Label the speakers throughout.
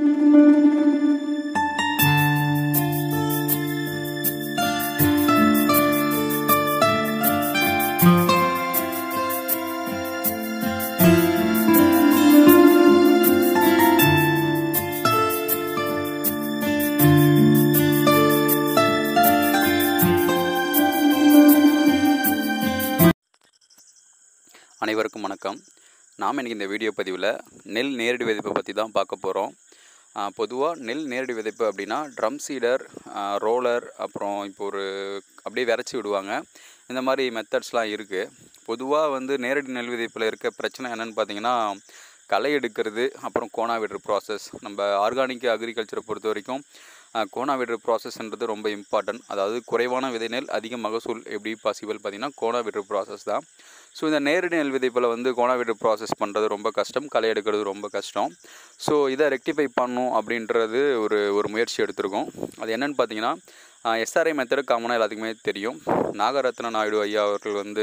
Speaker 1: அனைவருக்கும் வணக்கம் நாம் இன்றைக்கி இந்த வீடியோ பதிவில் நெல் நேரடி விதைப்பை பற்றி தான் பார்க்க போகிறோம் பொதுவாக நெல் நேரடி விதைப்பு அப்படின்னா ட்ரம் சீடர் ரோலர் அப்புறம் இப்போ ஒரு அப்படியே விரைச்சி விடுவாங்க இந்த மாதிரி மெத்தட்ஸ்லாம் இருக்குது பொதுவாக வந்து நேரடி நெல் விதைப்பில் இருக்க பிரச்சனை என்னென்னு பார்த்தீங்கன்னா களை எடுக்கிறது அப்புறம் கோணா விடுற ப்ராசஸ் நம்ம ஆர்கானிக் அக்ரிகல்ச்சரை பொறுத்த வரைக்கும் கோணா விடுற ப்ராசஸ்ன்றது ரொம்ப இம்பார்ட்டன்ட் அதாவது குறைவான விதை நெல் அதிக மகசூல் எப்படி பாசிபிள் பார்த்தீங்கன்னா கோணா விடுற ப்ராசஸ் தான் ஸோ இந்த நேரடி நெல் விதைப்பில் வந்து கோணா விடுற ப்ராசஸ் பண்ணுறது ரொம்ப கஷ்டம் களை எடுக்கிறது ரொம்ப கஷ்டம் ஸோ இதை ரெக்டிஃபை பண்ணும் அப்படின்றது ஒரு ஒரு முயற்சி எடுத்திருக்கோம் அது என்னென்னு பார்த்தீங்கன்னா எஸ்ஆர்ஐ மெத்தடு காமனாக எல்லாத்துக்குமே தெரியும் நாகரத்ன நாயுடு ஐயா அவர்கள் வந்து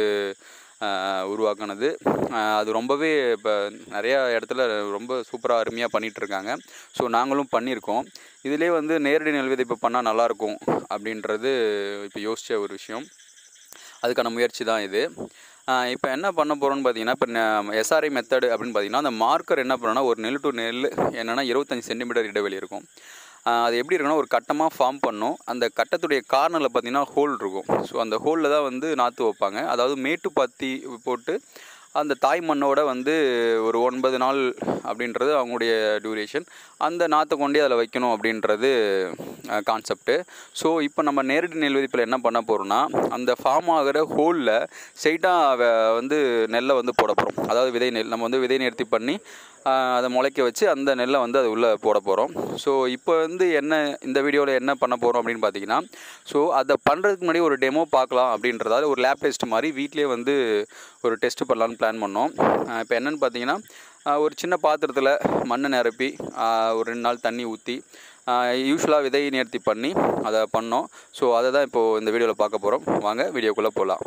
Speaker 1: உருவாக்குனது அது ரொம்பவே இப்போ நிறையா இடத்துல ரொம்ப சூப்பராக அருமையாக பண்ணிகிட்ருக்காங்க ஸோ நாங்களும் பண்ணியிருக்கோம் இதிலே வந்து நேரடி நெல் விதைப்பு பண்ணால் நல்லாயிருக்கும் அப்படின்றது இப்போ யோசித்த ஒரு விஷயம் அதுக்கான முயற்சி தான் இது இப்போ என்ன பண்ண போகிறோம்னு பார்த்தீங்கன்னா இப்போ எஸ்ஆர்ஐ மெத்தடு அப்படின்னு பார்த்தீங்கன்னா அந்த மார்க்கர் என்ன பண்ணோன்னா ஒரு நெல் டு நெல் என்னென்னா இருபத்தஞ்சி சென்டிமீட்டர் இடைவெளி இருக்கும் அது எப்படி இருக்குன்னா ஒரு கட்டமாக ஃபார்ம் பண்ணும் அந்த கட்டத்துடைய கார்னரில் பார்த்திங்கன்னா ஹோல் இருக்கும் ஸோ அந்த ஹோலில் தான் வந்து நாற்று வைப்பாங்க அதாவது மேட்டு பாத்தி போட்டு அந்த தாய் மண்ணோட வந்து ஒரு ஒன்பது நாள் அப்படின்றது அவங்களுடைய டியூரேஷன் அந்த நாற்றை கொண்டே அதில் வைக்கணும் அப்படின்றது கான்செப்ட்டு ஸோ இப்போ நம்ம நேரடி நெல் விதிப்பில் என்ன பண்ண போகிறோம்னா அந்த ஃபார்ம் ஆகிற ஹோலில் ஸ்ட்ரைட்டாக வந்து நெல்லை வந்து போட போகிறோம் அதாவது விதை நெல் நம்ம வந்து விதை நேர்த்தி பண்ணி அதை முளைக்க வச்சு அந்த நெல்லை வந்து அது உள்ளே போட போகிறோம் ஸோ இப்போ வந்து என்ன இந்த வீடியோவில் என்ன பண்ண போகிறோம் அப்படின்னு பார்த்தீங்கன்னா ஸோ அதை பண்ணுறதுக்கு முன்னாடி ஒரு டெமோ பார்க்கலாம் அப்படின்றதால ஒரு லேப் டெஸ்ட் மாதிரி வீட்லேயே வந்து ஒரு டெஸ்ட் பண்ணலான்னு பிளான் பண்ணோம் இப்போ என்னென்னு பார்த்தீங்கன்னா ஒரு சின்ன பாத்திரத்தில் மண்ணை நிரப்பி ஒரு ரெண்டு நாள் தண்ணி ஊற்றி யூஸ்வலாக விதை நேர்த்தி பண்ணி அதை பண்ணோம் ஸோ அதை தான் இப்போது இந்த வீடியோவில் பார்க்க போகிறோம் வாங்க வீடியோக்குள்ளே போகலாம்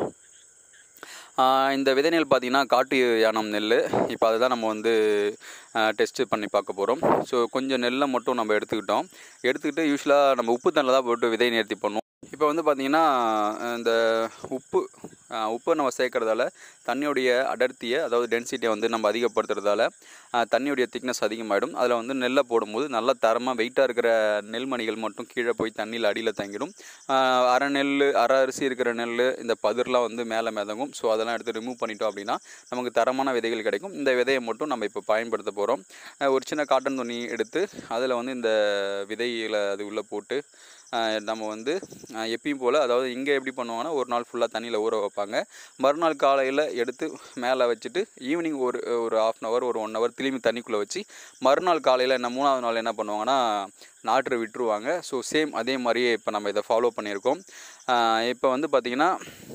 Speaker 1: இந்த விதை நெல் பார்த்திங்கன்னா காட்டு யானம் நெல் இப்போ அதை தான் நம்ம வந்து டெஸ்ட்டு பண்ணி பார்க்க போகிறோம் ஸோ கொஞ்சம் நெல்லை மட்டும் நம்ம எடுத்துக்கிட்டோம் எடுத்துக்கிட்டு யூஸ்வலாக நம்ம உப்பு தண்ணில் தான் போட்டு விதை நேர்த்தி பண்ணுவோம் இப்போ வந்து பார்த்திங்கன்னா இந்த உப்பு உப்பை நம்ம சேர்க்கறதால தண்ணியுடைய அடர்த்தியை அதாவது டென்சிட்டியை வந்து நம்ம அதிகப்படுத்துறதால தண்ணியுடைய திக்னஸ் அதிகமாகிடும் அதில் வந்து நெல்லை போடும்போது நல்ல தரமாக வெயிட்டாக இருக்கிற நெல்மணிகள் மட்டும் கீழே போய் தண்ணியில் அடியில் தங்கிடும் அரை நெல் அரை அரிசி இருக்கிற நெல் இந்த பதிர்லாம் வந்து மேலே மிதங்கும் ஸோ அதெல்லாம் எடுத்து ரிமூவ் பண்ணிட்டோம் அப்படின்னா நமக்கு தரமான விதைகள் கிடைக்கும் இந்த விதையை மட்டும் நம்ம இப்போ பயன்படுத்த போகிறோம் ஒரு சின்ன காட்டன் துணி எடுத்து அதில் வந்து இந்த விதைகளை அது உள்ளே போட்டு நம்ம வந்து எப்பயும் போல் அதாவது இங்கே எப்படி பண்ணுவாங்கன்னா ஒரு நாள் ஃபுல்லாக தண்ணியில் ஊற வைப்பாங்க மறுநாள் காலையில் எடுத்து மேலே வச்சுட்டு ஈவினிங் ஒரு ஒரு ஆஃப் அன் ஹவர் ஒரு ஒன் ஹவர் திரும்பி தண்ணிக்குள்ளே வச்சு மறுநாள் காலையில் என்ன மூணாவது நாள் என்ன பண்ணுவாங்கன்னா நாற்று விட்டுருவாங்க ஸோ சேம் அதே மாதிரியே இப்போ நம்ம இதை ஃபாலோ பண்ணியிருக்கோம் இப்போ வந்து பார்த்திங்கன்னா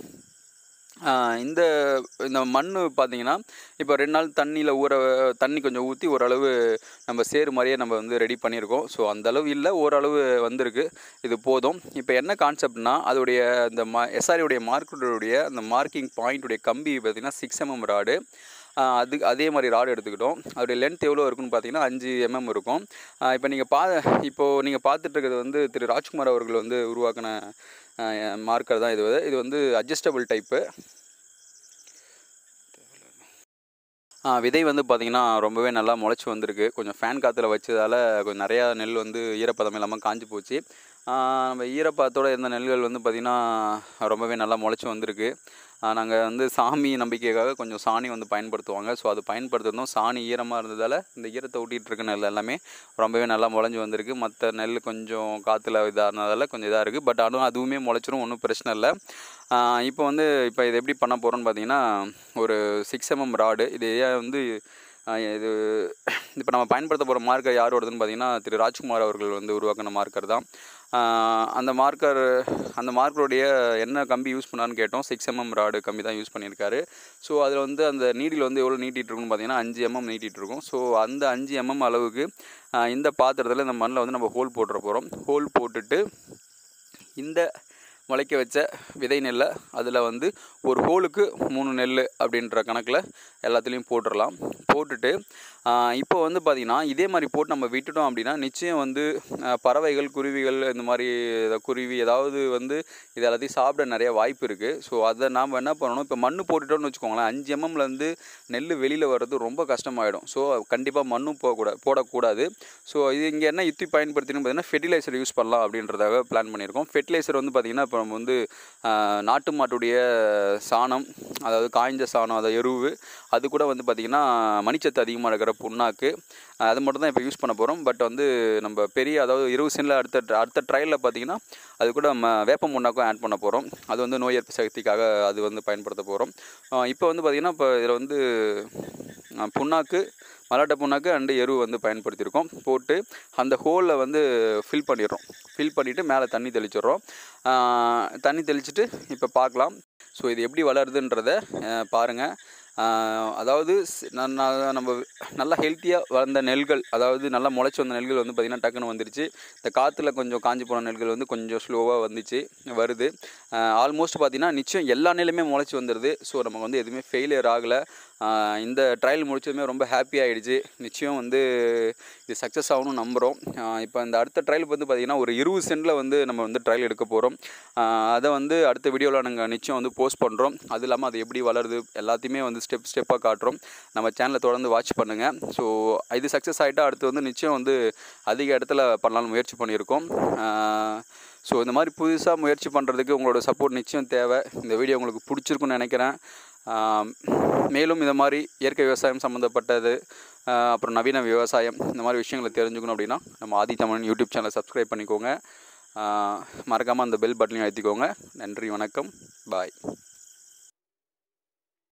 Speaker 1: இந்த இந்த மண் பார்த்திங்கன்னா இப்போ ரெண்டு நாள் தண்ணியில் ஊற தண்ணி கொஞ்சம் ஊற்றி ஓரளவு நம்ம சேரு மாதிரியே நம்ம வந்து ரெடி பண்ணியிருக்கோம் ஸோ அந்தளவு இல்லை ஓரளவு வந்திருக்கு இது போதும் இப்போ என்ன கான்செப்ட்னா அதோடைய இந்த மா எஸ்ஆரியுடைய மார்க்கெட்டுடைய அந்த மார்க்கிங் பாயிண்ட்டுடைய கம்பி பார்த்திங்கன்னா சிக்ஸ் எம்எம் ராடு அது அதே மாதிரி ராடு எடுத்துக்கிட்டோம் அதோடைய லென்த் எவ்வளோ இருக்குன்னு பார்த்தீங்கன்னா அஞ்சு எம்எம் இருக்கும் இப்போ நீங்கள் பா இப்போது நீங்கள் பார்த்துட்டு இருக்கிறது வந்து திரு ராஜ்குமார் அவர்கள் வந்து உருவாக்கின மார்க்கர் தான் இது இது வந்து அட்ஜஸ்டபிள் டைப்பு விதை வந்து பார்த்திங்கன்னா ரொம்பவே நல்லா முளைச்சி வந்திருக்கு கொஞ்சம் ஃபேன் காற்றுல வச்சதால் கொஞ்சம் நிறையா நெல் வந்து ஈரப்பதம் இல்லாமல் காஞ்சி போச்சு நம்ம ஈரப்பதத்தோடு இருந்த நெல்கள் வந்து பார்த்திங்கன்னா ரொம்பவே நல்லா முளைச்சி வந்திருக்கு நாங்கள் வந்து சாமி நம்பிக்கைக்காக கொஞ்சம் சாணி வந்து பயன்படுத்துவாங்க ஸோ அது பயன்படுத்துறதும் சாணி ஈரமாக இருந்ததால் இந்த ஈரத்தை ஊட்டிகிட்டு இருக்க நெல் எல்லாமே ரொம்பவே நல்லா முளைஞ்சி வந்திருக்கு மற்ற நெல் கொஞ்சம் காற்றுல இதாக இருந்ததால் கொஞ்சம் இதாக இருக்குது பட் ஆனால் அதுவுமே முளைச்சிரும் ஒன்றும் பிரச்சனை இல்லை இப்போ வந்து இப்போ இது எப்படி பண்ண போகிறோன்னு பார்த்தீங்கன்னா ஒரு சிக்ஸ் எம்எம் ராடு இது வந்து இது இப்போ நம்ம பயன்படுத்த போகிற மார்க்கர் யாரோடதுன்னு பார்த்தீங்கன்னா திரு ராஜ்குமார் அவர்கள் வந்து உருவாக்கின மார்க்கர் தான் அந்த மார்க்கர் அந்த மார்க்கருடைய என்ன கம்பி யூஸ் பண்ணான்னு கேட்டோம் சிக்ஸ் எம்எம் ராடு கம்பி தான் யூஸ் பண்ணியிருக்காரு ஸோ அதில் வந்து அந்த நீடில் வந்து எவ்வளோ நீட்டிகிட்டு இருக்குன்னு பார்த்தீங்கன்னா அஞ்சு எம்எம் நீட்டிகிட்டு இருக்கும் ஸோ அந்த அஞ்சு எம்எம் அளவுக்கு இந்த பாத்திரத்தில் இந்த மண்ணில் வந்து நம்ம ஹோல் போட்டுற போகிறோம் ஹோல் போட்டுட்டு இந்த முளைக்க வச்ச விதை நெல்லை அதில் வந்து ஒரு ஹோலுக்கு மூணு நெல் அப்படின்ற கணக்கில் எல்லாத்துலேயும் போட்டுடலாம் போட்டுட்டு இப்போ வந்து பார்த்திங்கன்னா இதே மாதிரி போட்டு நம்ம விட்டுட்டோம் அப்படின்னா நிச்சயம் வந்து ஆஹ் பறவைகள் குருவிகள் இந்த மாதிரி ஏதா குருவி ஏதாவது வந்து இது எல்லாத்தையும் சாப்பிட நிறைய வாய்ப்பு இருக்குது ஸோ அதை நாம் என்ன பண்ணணும் இப்போ மண் போட்டுட்டோம்னு வச்சுக்கோங்களேன் அஞ்சு எம்எம்லேருந்து நெல் வெளியில் வர்றது ரொம்ப கஷ்டமாயிடும் ஸோ கண்டிப்பாக மண்ணும் போகக்கூடாது போடக்கூடாது ஸோ இது இங்கே என்ன யுத்தி பயன்படுத்தினு பார்த்தீங்கன்னா ஃபெர்டிலைசர் யூஸ் பண்ணலாம் அப்படின்றதாக பிளான் பண்ணியிருக்கோம் ஃபெர்டிலைசர் வந்து பார்த்திங்கன்னா இப்போ நம்ம வந்து ஆஹ் நாட்டு மாட்டுடைய சாணம் அதாவது காய்ஞ்ச சாணம் அதை எருவு அது கூட வந்து பார்த்திங்கன்னா மணிச்சத்து அதிகமாக இருக்கிற புண்ணாக்கு ஆஹ் அது மட்டும் தான் இப்போ யூஸ் பண்ண போகிறோம் பட் வந்து நம்ம பெரிய அதாவது இருபது சென்டில் அடுத்த அடுத்த ட்ரையலில் பார்த்தீங்கன்னா அது கூட நம்ம வேப்ப முன்னாக்கும் ஆட் பண்ண போகிறோம் அது வந்து நோய் எதிர்ப்பு சக்திக்காக அது வந்து பயன்படுத்த போகிறோம் இப்போ வந்து பார்த்திங்கன்னா இப்போ இதில் வந்து ஆஹ் புண்ணாக்கு மலாட்டை புண்ணாக்கு அண்டு எரு வந்து பயன்படுத்தியிருக்கோம் போட்டு அந்த ஹோலில் வந்து ஃபில் பண்ணிடுறோம் ஃபில் பண்ணிவிட்டு மேலே தண்ணி தெளிச்சிடுறோம் ஆஹ் தண்ணி தெளிச்சிட்டு இப்போ பார்க்கலாம் ஸோ இது எப்படி வளருதுன்றதை பாருங்கள் அதாவது ஸ்- ந- ந- நம்ம நல்லா ஹெல்த்தியாக வளர்ந்த நெல்கள் அதாவது நல்லா முளைச்சி வந்த நெல்கள் வந்து பார்த்திங்கன்னா டக்குன்னு வந்துருச்சு இந்த காற்றுல கொஞ்சம் காஞ்சி போன நெல்கள் வந்து கொஞ்சம் ஸ்லோவாக வந்துச்சு வருது ஆல்மோஸ்ட் பார்த்திங்கன்னா நிச்சயம் எல்லா நெல்லுமே முளைச்சி வந்துடுது ஸோ நமக்கு வந்து எதுவுமே ஃபெயிலியர் ஆகலை ஆஹ் இந்த ட்ரையல் முடிச்சதுமே ரொம்ப ஹாப்பி ஆகிடுச்சு நிச்சயம் வந்து இது சக்ஸஸ் ஆகணும்னு நம்புகிறோம் இப்போ இந்த அடுத்த ட்ரையல் வந்து பார்த்திங்கன்னா ஒரு இருபது சென்டில் வந்து நம்ம வந்து ட்ரையல் எடுக்க போகிறோம் அதை வந்து அடுத்த வீடியோவில் நாங்கள் நிச்சயம் வந்து போஸ்ட் பண்ணுறோம் அது இல்லாமல் அது எப்படி வளருது எல்லாத்தையுமே வந்து ஸ்டெப் ஸ்டெப்பாக காட்டுறோம் நம்ம சேனலை தொடர்ந்து வாட்ச் பண்ணுங்கள் ஸோ இது சக்ஸஸ் ஆகிட்டா அடுத்து வந்து நிச்சயம் வந்து அதிக இடத்துல பண்ணலாம்னு முயற்சி பண்ணியிருக்கோம் ஸோ இந்த மாதிரி புதுசாக முயற்சி பண்ணுறதுக்கு உங்களோட சப்போர்ட் நிச்சயம் தேவை இந்த வீடியோ உங்களுக்கு பிடிச்சிருக்குன்னு நினைக்கிறேன் ஆஹ் மேலும் இந்த மாதிரி இயற்கை விவசாயம் சம்மந்தப்பட்டது ஆஹ் அப்புறம் நவீன விவசாயம் இந்த மாதிரி விஷயங்களை தெரிஞ்சுக்கணும் அப்படின்னா நம்ம ஆதி தமிழன் யூடியூப் சேனலை சப்ஸ்கிரைப் பண்ணிக்கோங்க மறக்காமல் அந்த பெல் பட்டனையும் அழுத்திக்கோங்க நன்றி வணக்கம் பாய்